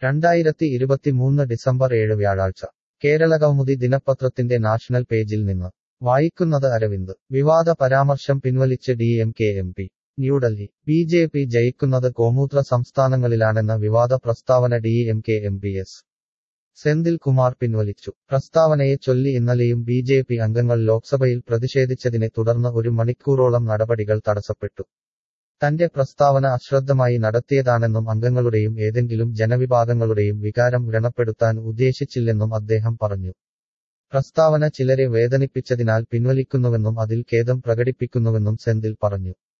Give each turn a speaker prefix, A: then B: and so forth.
A: രണ്ടായിരത്തി ഇരുപത്തിമൂന്ന് ഡിസംബർ ഏഴ് വ്യാഴാഴ്ച കേരളകൗമുദി ദിനപത്രത്തിന്റെ നാഷണൽ പേജിൽ നിന്ന് വായിക്കുന്നത് അരവിന്ദ് വിവാദ പരാമർശം പിൻവലിച്ച് D M K M P New Delhi B J P ജയിക്കുന്നത് ഗോമൂത്ര സംസ്ഥാനങ്ങളിലാണെന്ന വിവാദ പ്രസ്താവന D M K M P S Senthil Kumar പിൻവലിച്ചു പ്രസ്താവനയെ ചൊല്ലി ഇന്നലെയും ബി ജെ പി അംഗങ്ങൾ ലോക്സഭയിൽ പ്രതിഷേധിച്ചതിനെ തുടർന്ന് ഒരു മണിക്കൂറോളം നടപടികൾ തടസ്സപ്പെട്ടു തന്റെ പ്രസ്താവന അശ്രദ്ധമായി നടത്തിയതാണെന്നും അംഗങ്ങളുടെയും ഏതെങ്കിലും ജനവിഭാഗങ്ങളുടെയും വികാരം വ്രണപ്പെടുത്താൻ ഉദ്ദേശിച്ചില്ലെന്നും അദ്ദേഹം പറഞ്ഞു പ്രസ്താവന ചിലരെ വേദനിപ്പിച്ചതിനാൽ പിൻവലിക്കുന്നുവെന്നും അതിൽ ഖേദം പ്രകടിപ്പിക്കുന്നുവെന്നും സെന്തിൽ പറഞ്ഞു